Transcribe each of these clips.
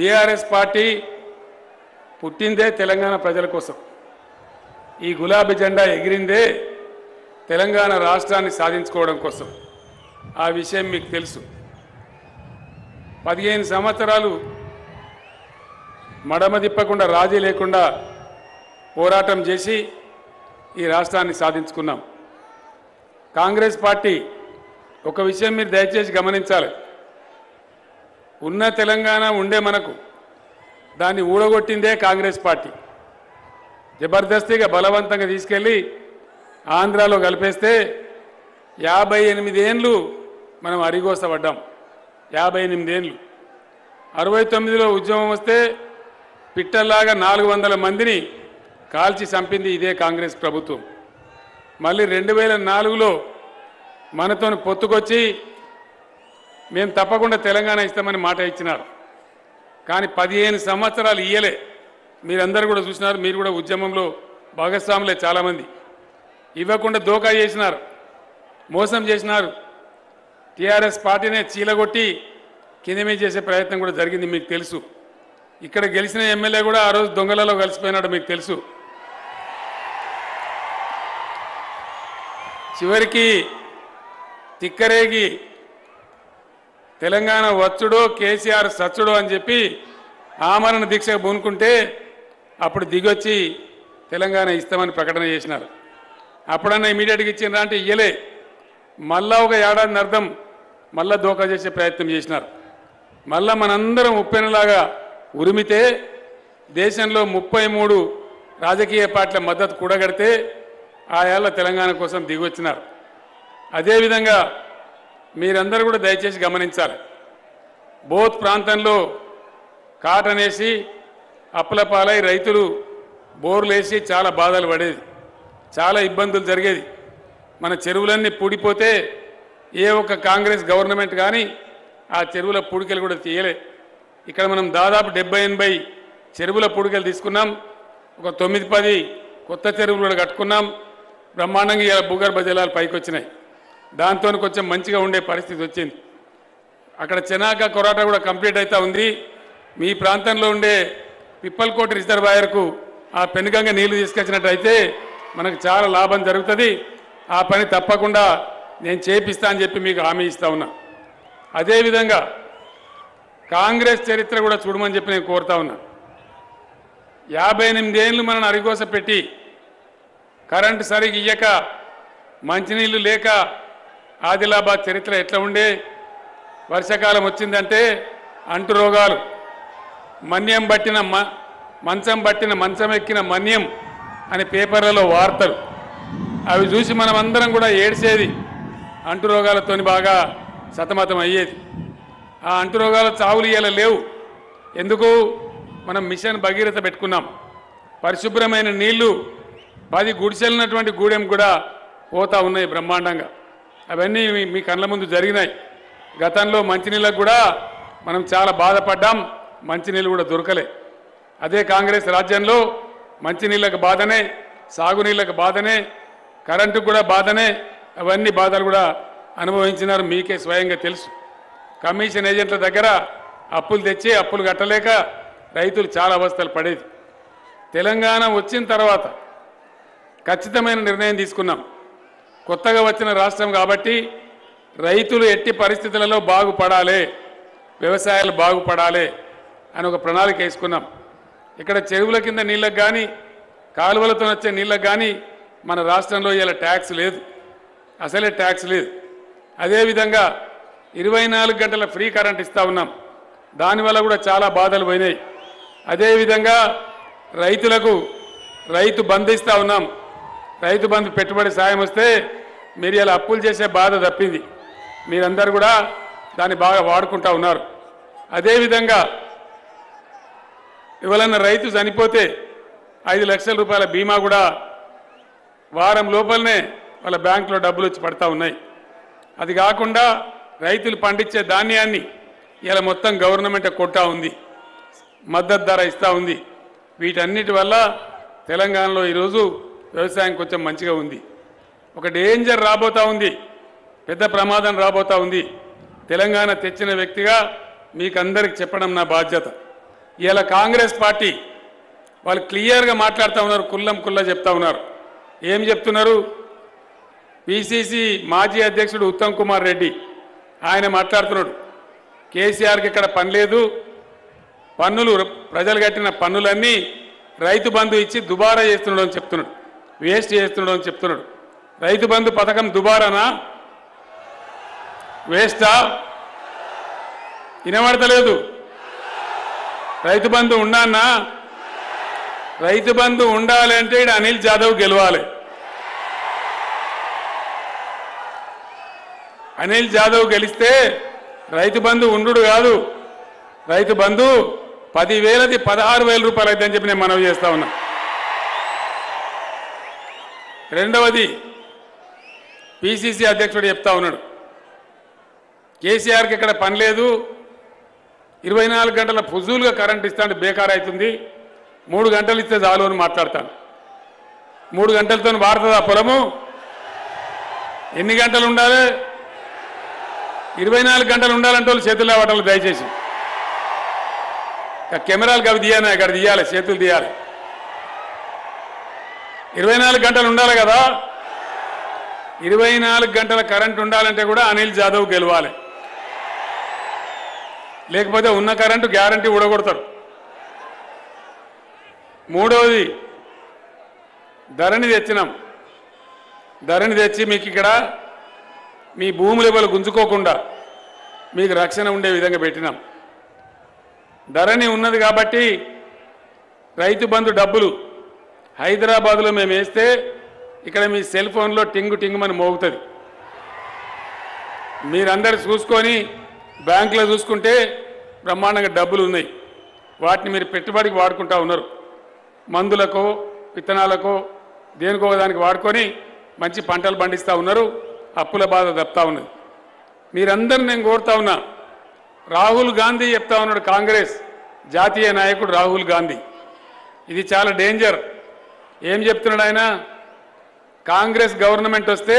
BRS party పుట్టిందే తెలంగాణ ప్రజల కోసం ఈ గులాబీ జెండా ఎగిరిందే తెలంగాణ రాష్ట్రాన్ని సాధించుకోవడం కోసం ఆ విషయం మీకు తెలుసు పదిహేను సంవత్సరాలు మడమ తిప్పకుండా రాజీ లేకుండా పోరాటం చేసి ఈ రాష్ట్రాన్ని సాధించుకున్నాం కాంగ్రెస్ పార్టీ ఒక విషయం మీరు దయచేసి గమనించాలి ఉన్న తెలంగాణ ఉండే మనకు దాన్ని ఊడగొట్టిందే కాంగ్రెస్ పార్టీ జబర్దస్తిగా బలవంతంగా తీసుకెళ్ళి ఆంధ్రాలో కలిపేస్తే యాభై ఎనిమిదేండ్లు మనం అరిగోసపడ్డాం యాభై ఎనిమిదేండ్లు అరవై తొమ్మిదిలో ఉద్యమం వస్తే పిట్టల్లాగా నాలుగు వందల మందిని కాల్చి చంపింది ఇదే కాంగ్రెస్ ప్రభుత్వం మళ్ళీ రెండు వేల నాలుగులో మనతో పొత్తుకొచ్చి మేము తప్పకుండా తెలంగాణ ఇస్తామని మాట ఇచ్చినారు కానీ పదిహేను సంవత్సరాలు ఇయ్యలే మీరందరూ కూడా చూసినారు మీరు కూడా ఉద్యమంలో భాగస్వాములే చాలామంది ఇవ్వకుండా దోకా చేసినారు మోసం చేసినారు టీఆర్ఎస్ పార్టీనే చీలగొట్టి కింద మీద చేసే ప్రయత్నం కూడా జరిగింది మీకు తెలుసు ఇక్కడ గెలిచిన ఎమ్మెల్యే కూడా ఆ రోజు దొంగలలో కలిసిపోయినాడు మీకు తెలుసు చివరికి తిక్కరేగి తెలంగాణ వచ్చుడో కేసీఆర్ సచ్చుడో అని చెప్పి ఆమరణ దీక్ష పూనుకుంటే అప్పుడు దిగొచ్చి తెలంగాణ ఇస్తామని ప్రకటన చేసినారు అప్పుడన్నా ఇమీడియట్గా ఇచ్చిండ్రా అంటే ఇయ్యలే మళ్ళా ఒక ఏడాది అర్థం మళ్ళా దోకా చేసే ప్రయత్నం చేసినారు మళ్ళా మనందరం ఉప్పెనలాగా ఉరిమితే దేశంలో ముప్పై మూడు రాజకీయ పార్టీల మద్దతు కూడగడితే ఆ ఏళ్ళ తెలంగాణ కోసం దిగొచ్చినారు అదేవిధంగా మీరందరూ కూడా దయచేసి గమనించాలి బోత్ ప్రాంతంలో కాటనేసి అప్పుల పాలై రైతులు బోర్లేసి చాలా బాధలు పడేది చాలా ఇబ్బందులు జరిగేది మన చెరువులన్నీ పూడిపోతే ఏ ఒక్క కాంగ్రెస్ గవర్నమెంట్ కానీ ఆ చెరువుల పూడికలు కూడా తీయలే ఇక్కడ మనం దాదాపు డెబ్బై ఎనభై చెరువుల పూడికలు తీసుకున్నాం ఒక తొమ్మిది పది కొత్త చెరువులు కూడా కట్టుకున్నాం బ్రహ్మాండంగా ఇలా భూగర్భ జలాలు పైకి వచ్చినాయి దాంతో కొంచెం మంచిగా ఉండే పరిస్థితి వచ్చింది అక్కడ చెనాక కొరాట కూడా కంప్లీట్ అవుతా ఉంది మీ ప్రాంతంలో ఉండే పిప్పల్కోట రిజర్వాయర్కు ఆ పెనుగంగ నీళ్లు తీసుకొచ్చినట్టయితే మనకు చాలా లాభం జరుగుతుంది ఆ పని తప్పకుండా నేను చేపిస్తా అని చెప్పి మీకు హామీ ఇస్తా ఉన్నా అదేవిధంగా కాంగ్రెస్ చరిత్ర కూడా చూడమని చెప్పి నేను కోరుతా ఉన్నా యాభై ఎనిమిదేళ్ళు మనల్ని అరిగోస పెట్టి కరెంటు సరిగ్గా ఇయ్యక మంచినీళ్ళు లేక ఆదిలాబాద్ చరిత్ర ఎట్లా ఉండే వర్షాకాలం వచ్చిందంటే అంటు రోగాలు మన్యం పట్టిన మ మంచం పట్టిన మంచం ఎక్కిన మన్యం అని పేపర్లలో వార్తలు అవి చూసి మనం అందరం కూడా ఏడ్చేది అంటు రోగాలతోని బాగా సతమతం అయ్యేది ఆ అంటు రోగాల చావులు ఇయ్యాల లేవు ఎందుకు మనం మిషన్ భగీరథ పెట్టుకున్నాం పరిశుభ్రమైన నీళ్లు పది గుడిసెలున్నటువంటి గూడెం కూడా పోతా ఉన్నాయి బ్రహ్మాండంగా అవన్నీ మీ- మీ కళ్ళ ముందు జరిగినాయి గతంలో మంచినీళ్ళకు కూడా మనం చాలా బాధపడ్డాం మంచినీళ్ళు కూడా దొరకలే అదే కాంగ్రెస్ రాజ్యంలో మంచినీళ్ళకు బాధనే సాగునీళ్ళకు బాధనే కరెంటుకు కూడా బాధనే అవన్నీ బాధలు కూడా అనుభవించినారు మీకే స్వయంగా తెలుసు కమిషన్ ఏజెంట్ల దగ్గర అప్పులు తెచ్చి అప్పులు కట్టలేక రైతులు చాలా అవస్థలు పడేది తెలంగాణ వచ్చిన తర్వాత ఖచ్చితమైన నిర్ణయం తీసుకున్నాం కొత్తగా వచ్చిన రాష్ట్రం కాబట్టి రైతులు ఎట్టి పరిస్థితులలో బాగుపడాలి వ్యవసాయాలు బాగుపడాలి అని ఒక ప్రణాళిక వేసుకున్నాం ఇక్కడ చెరువుల కింద నీళ్ళకు కానీ కాలువలతో వచ్చే నీళ్ళకు కానీ మన రాష్ట్రంలో ఇలా ట్యాక్స్ లేదు అసలే ట్యాక్స్ లేదు అదేవిధంగా ఇరవై నాలుగు గంటల ఫ్రీ కరెంట్ ఇస్తా ఉన్నాం దానివల్ల కూడా చాలా బాధలు పోయినాయి అదేవిధంగా రైతులకు రైతు బంధు ఇస్తా ఉన్నాం రైతు బంధు పెట్టుబడి సాయం వస్తే మీరు ఇలా అప్పులు చేసే బాధ తప్పింది మీరందరూ కూడా దాన్ని బాగా వాడుకుంటా ఉన్నారు అదేవిధంగా ఎవరన్నా రైతు చనిపోతే ఐదు లక్షల రూపాయల బీమా కూడా వారం లోపలనే వాళ్ళ బ్యాంకులో డబ్బులు వచ్చి పడతా ఉన్నాయి అది కాకుండా రైతులు పండించే ధాన్యాన్ని ఇలా మొత్తం గవర్నమెంట్ కొట్టా ఉంది మద్దతు ధర ఇస్తూ ఉంది వీటన్నిటి వల్ల తెలంగాణలో ఈరోజు వ్యవసాయం కొంచెం మంచిగా ఉంది ఒక డేంజర్ రాబోతా ఉంది పెద్ద ప్రమాదం రాబోతా ఉంది తెలంగాణ తెచ్చిన వ్యక్తిగా మీకందరికి చెప్పడం నా బాధ్యత ఇలా కాంగ్రెస్ పార్టీ వాళ్ళు క్లియర్గా మాట్లాడుతూ ఉన్నారు కుల్లం కుల్ల చెప్తా ఉన్నారు ఏం చెప్తున్నారు పిసిసి మాజీ అధ్యక్షుడు ఉత్తమ్ కుమార్ రెడ్డి ఆయన మాట్లాడుతున్నాడు కేసీఆర్కి ఇక్కడ పని లేదు పన్నులు ప్రజలు కట్టిన పన్నులన్నీ రైతు బంధు ఇచ్చి దుబారా చేస్తున్నాడు అని చెప్తున్నాడు వేస్ట్ చేస్తున్నాడు అని చెప్తున్నాడు రైతు బంధు పథకం దుబారానా వేస్టా వినబడతలేదు రైతు బంధు ఉండానా రైతు బంధు ఉండాలి అంటే ఈడ అనిల్ జాదవ్ గెలవాలి అనిల్ జాదవ్ గెలిస్తే రైతు బంధు ఉండు కాదు రైతు బంధు పదివేలది పదహారు వేల రూపాయలు అవుతుందని చెప్పి నేను మనవి చేస్తా ఉన్నా రెండవది పిసిసి అధ్యక్షుడు చెప్తా ఉన్నాడు కేసీఆర్కి ఇక్కడ పని లేదు ఇరవై నాలుగు గంటల ఫుజూలుగా కరెంట్ ఇస్తాంటే బేకార్ అవుతుంది మూడు గంటలు ఇస్తే చాలు అని మాట్లాడతాను మూడు గంటలతో వాడుతుంది ఆ పొలము ఎన్ని గంటలు ఉండాలి ఇరవై నాలుగు గంటలు ఉండాలంటే వాళ్ళు చేతులు లేవటం దయచేసి ఇక కెమెరాలకు అవి తీయాలి అక్కడ తీయాలి చేతులు తీయాలి ఇరవై నాలుగు గంటలు ఉండాలి కదా ఇరవై నాలుగు గంటల కరెంట్ ఉండాలంటే కూడా అనిల్ జాదవ్ గెలవాలి లేకపోతే ఉన్న కరెంటు గ్యారంటీ ఊడగొడతారు మూడవది ధరణి తెచ్చినాం ధరణి తెచ్చి మీకు ఇక్కడ మీ భూముల ఇవ్వలు గుంజుకోకుండా మీకు రక్షణ ఉండే విధంగా పెట్టినాం ధరణి ఉన్నది కాబట్టి రైతు బంధు డబ్బులు హైదరాబాదులో మేము వేస్తే ఇక్కడ మీ సెల్ ఫోన్లో టింగు టింగుమని మోగుతుంది మీరందరు చూసుకొని బ్యాంకులో చూసుకుంటే బ్రహ్మాండంగా డబ్బులు ఉన్నాయి వాటిని మీరు పెట్టుబడికి వాడుకుంటా ఉన్నారు మందులకో విత్తనాలకో దేనికో దానికి వాడుకొని మంచి పంటలు పండిస్తూ ఉన్నారు అప్పుల బాధ తప్పుతా ఉన్నది మీరందరూ నేను కోరుతా ఉన్నా రాహుల్ గాంధీ చెప్తా ఉన్నాడు కాంగ్రెస్ జాతీయ నాయకుడు రాహుల్ గాంధీ ఇది చాలా డేంజర్ ఏం చెప్తున్నాడు ఆయన కాంగ్రెస్ గవర్నమెంట్ వస్తే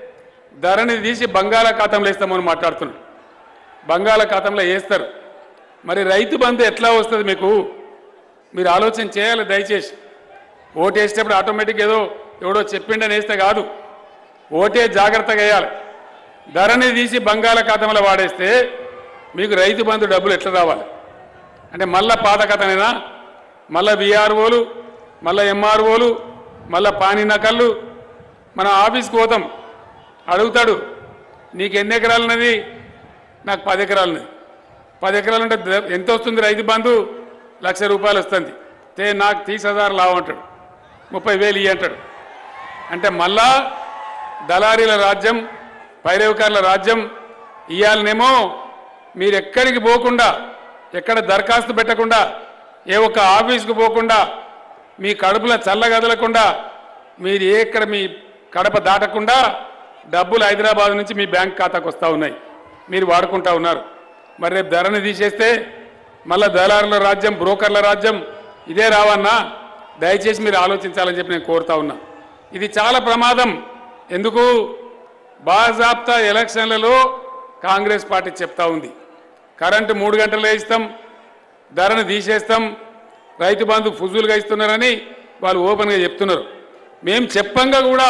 ధరని తీసి బంగాళాఖాతంలో వేస్తామని మాట్లాడుతున్నాడు బంగాళాఖాతంలో వేస్తారు మరి రైతు బంధు ఎట్లా వస్తుంది మీకు మీరు ఆలోచన చేయాలి దయచేసి ఓటు వేసేటప్పుడు ఆటోమేటిక్ ఏదో ఎవడో చెప్పిండని వేస్తే కాదు ఓటే జాగ్రత్తగా వేయాలి ధరని తీసి బంగాళాఖాతంలో వాడేస్తే మీకు రైతు బంధు డబ్బులు ఎట్లా రావాలి అంటే మళ్ళా పాత కథనేనా మళ్ళా విఆర్ఓలు మళ్ళా ఎంఆర్ఓలు మళ్ళా పానీ నకళ్ళు మనం ఆఫీస్కి పోతాం అడుగుతాడు నీకు ఎన్ని ఎకరాలు ఉన్నది నాకు పది ఎకరాలు ఉన్నది పది ఎకరాలు అంటే ద- ఎంత వస్తుంది రైతు బంధు లక్ష రూపాయలు వస్తుంది తే నాకు తీసి హజారు లాభం అంటాడు ముప్పై వేలు ఇయ్యి అంటాడు అంటే మళ్ళా దళారీల రాజ్యం పైరవికారుల రాజ్యం ఇయ్యాలనేమో మీరు ఎక్కడికి పోకుండా ఎక్కడ దరఖాస్తు పెట్టకుండా ఏ ఒక్క ఆఫీస్కి పోకుండా మీ కడుపులో చల్లగదలకుండా మీరు ఏ ఎక్కడ మీ కడప దాటకుండా డబ్బులు హైదరాబాద్ నుంచి మీ బ్యాంక్ ఖాతాకు వస్తూ ఉన్నాయి మీరు వాడుకుంటా ఉన్నారు మరి రేపు ధరని తీసేస్తే మళ్ళా దళారుల రాజ్యం బ్రోకర్ల రాజ్యం ఇదే రావన్నా దయచేసి మీరు ఆలోచించాలని చెప్పి నేను కోరుతా ఉన్నా ఇది చాలా ప్రమాదం ఎందుకు బాజాబ్తా ఎలక్షన్లలో కాంగ్రెస్ పార్టీ చెప్తా ఉంది కరెంటు మూడు గంటలే ఇస్తాం ధరను తీసేస్తాం రైతు బంధు ఫుజులుగా ఇస్తున్నారని వాళ్ళు ఓపెన్గా చెప్తున్నారు మేము చెప్పంగా కూడా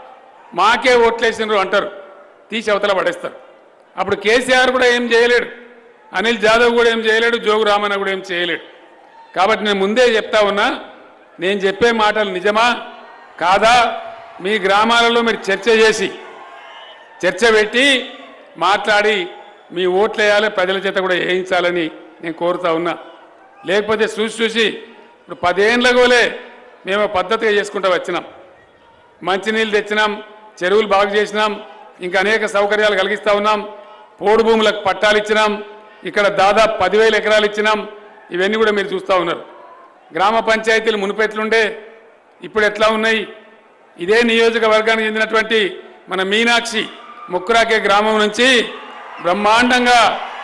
మాకే ఓట్లేసినారు అంటారు తీసి అవతల పడేస్తారు అప్పుడు కేసీఆర్ కూడా ఏం చేయలేడు అనిల్ జాదవ్ కూడా ఏం చేయలేడు జోగు రామన్న కూడా ఏం చేయలేడు కాబట్టి నేను ముందే చెప్తా ఉన్నా నేను చెప్పే మాటలు నిజమా కాదా మీ గ్రామాలలో మీరు చర్చ చేసి చర్చ పెట్టి మాట్లాడి మీ ఓట్లు వేయాలి ప్రజల చేత కూడా వేయించాలని నేను కోరుతా ఉన్నా లేకపోతే చూసి చూసి ఇప్పుడు పదేళ్ళ గోలే మేము పద్ధతిగా చేసుకుంటూ వచ్చినాం మంచినీళ్ళు తెచ్చినాం చెరువులు బాగు చేసినాం ఇంకా అనేక సౌకర్యాలు కలిగిస్తా ఉన్నాం పోడు భూములకు పట్టాలు ఇచ్చినాం ఇక్కడ దాదాపు పదివేల ఎకరాలు ఇచ్చినాం ఇవన్నీ కూడా మీరు చూస్తూ ఉన్నారు గ్రామ పంచాయతీలు మునుపెట్లుండే ఇప్పుడు ఎట్లా ఉన్నాయి ఇదే నియోజకవర్గానికి చెందినటువంటి మన మీనాక్షి ముక్కురాకే గ్రామం నుంచి బ్రహ్మాండంగా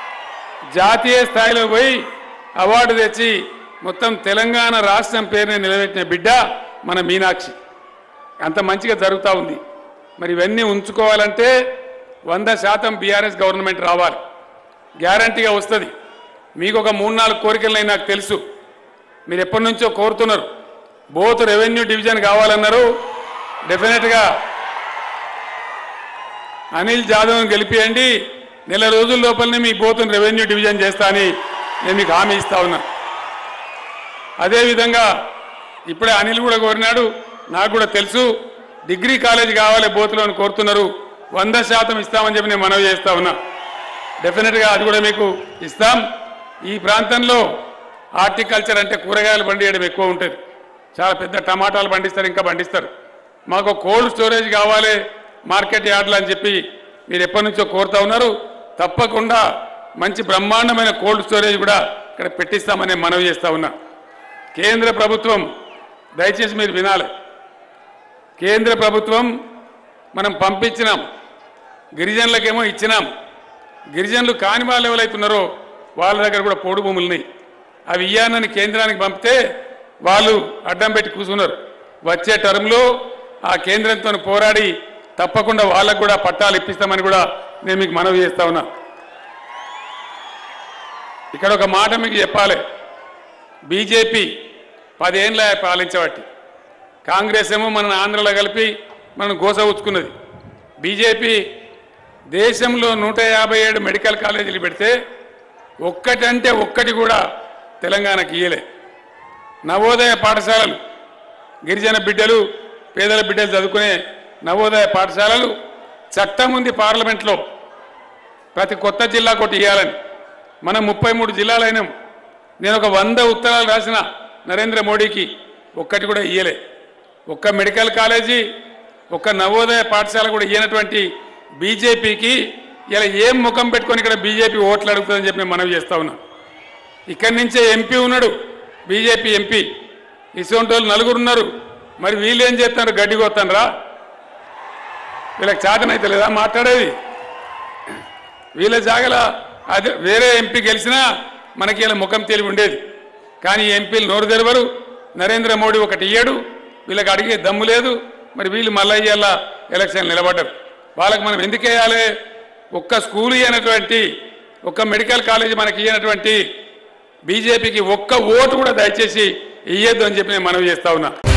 జాతీయ స్థాయిలో పోయి అవార్డు తెచ్చి మొత్తం తెలంగాణ రాష్ట్రం పేరుని నిలబెట్టిన బిడ్డ మన మీనాక్షి అంత మంచిగా జరుగుతూ ఉంది మరి ఇవన్నీ ఉంచుకోవాలంటే వంద శాతం బీఆర్ఎస్ గవర్నమెంట్ రావాలి గ్యారంటీగా వస్తుంది మీకు ఒక మూడు నాలుగు కోరికలు నాకు తెలుసు మీరు ఎప్పటి నుంచో కోరుతున్నారు బోత్ రెవెన్యూ డివిజన్ కావాలన్నారు డెఫినెట్గా అనిల్ జాదవ్ని గెలిపియండి నెల రోజుల లోపలనే మీ బోతుని రెవెన్యూ డివిజన్ చేస్తా అని నేను మీకు హామీ ఇస్తా ఉన్నా అదేవిధంగా ఇప్పుడే అనిల్ కూడా కోరినాడు నాకు కూడా తెలుసు డిగ్రీ కాలేజ్ కావాలి బోతులో అని కోరుతున్నారు వంద శాతం ఇస్తామని చెప్పి నేను మనవి చేస్తా ఉన్నా డెఫినెట్గా అది కూడా మీకు ఇస్తాం ఈ ప్రాంతంలో హార్టికల్చర్ అంటే కూరగాయలు పండియడం ఎక్కువ ఉంటుంది చాలా పెద్ద టమాటాలు పండిస్తారు ఇంకా పండిస్తారు మాకు కోల్డ్ స్టోరేజ్ కావాలి మార్కెట్ యార్డ్లు అని చెప్పి మీరు ఎప్పటి నుంచో కోరుతా ఉన్నారు తప్పకుండా మంచి బ్రహ్మాండమైన కోల్డ్ స్టోరేజ్ కూడా ఇక్కడ పెట్టిస్తామని మనవి చేస్తా ఉన్నా కేంద్ర ప్రభుత్వం దయచేసి మీరు వినాలి కేంద్ర ప్రభుత్వం మనం పంపించినాం గిరిజనులకేమో ఇచ్చినాం గిరిజనులు కాని వాళ్ళు ఎవరైతున్నారో వాళ్ళ దగ్గర కూడా పోడు భూములు ఉన్నాయి అవి ఇయ్యానని కేంద్రానికి పంపితే వాళ్ళు అడ్డం పెట్టి కూర్చున్నారు వచ్చే టర్మ్లో ఆ కేంద్రంతో పోరాడి తప్పకుండా వాళ్ళకు కూడా పట్టాలు ఇప్పిస్తామని కూడా నేను మీకు మనవి చేస్తా ఉన్నా ఇక్కడ ఒక మాట మీకు చెప్పాలి బీజేపీ పదేళ్ళ పాలించబట్టి కాంగ్రెస్ ఏమో మన ఆంధ్రలో కలిపి మనం గోస ఉచ్చుకున్నది బీజేపీ దేశంలో నూట యాభై ఏడు మెడికల్ కాలేజీలు పెడితే ఒక్కటంటే ఒక్కటి కూడా తెలంగాణకి ఇయ్యలే నవోదయ పాఠశాలలు గిరిజన బిడ్డలు పేదల బిడ్డలు చదువుకునే నవోదయ పాఠశాలలు చట్టం ఉంది పార్లమెంట్లో ప్రతి కొత్త జిల్లాకు ఒకటి ఇవ్వాలని మనం ముప్పై మూడు జిల్లాలైనాం నేను ఒక వంద ఉత్తరాలు రాసిన నరేంద్ర మోడీకి ఒక్కటి కూడా ఇయ్యలే ఒక్క మెడికల్ కాలేజీ ఒక్క నవోదయ పాఠశాల కూడా ఇయ్యనటువంటి బీజేపీకి ఇలా ఏం ముఖం పెట్టుకొని ఇక్కడ బీజేపీ ఓట్లు అడుగుతుందని చెప్పి నేను మనవి చేస్తా ఉన్నా ఇక్కడి నుంచే ఎంపీ ఉన్నాడు బీజేపీ ఎంపీ ఇటువంటి వాళ్ళు నలుగురు ఉన్నారు మరి వీళ్ళు ఏం చేస్తున్నారు గడ్డి కొత్తానరా వీళ్ళకి చాతనైతే లేదా మాట్లాడేది వీళ్ళ జాగల అదే వేరే ఎంపీ గెలిచినా మనకి ఇలా ముఖం తెలివి ఉండేది కానీ ఈ ఎంపీలు నోరు తెరవరు నరేంద్ర మోడీ ఒకటి ఇయ్యడు వీళ్ళకి అడిగే దమ్ము లేదు మరి వీళ్ళు మళ్ళీ ఇయ్యాల ఎలక్షన్ నిలబడ్డారు వాళ్ళకి మనం ఎందుకు వేయాలి ఒక్క స్కూల్ ఇయ్యనటువంటి ఒక్క మెడికల్ కాలేజ్ మనకి ఇయ్యనటువంటి బీజేపీకి ఒక్క ఓటు కూడా దయచేసి ఇయ్యొద్దు అని చెప్పి నేను మనవి చేస్తా ఉన్నా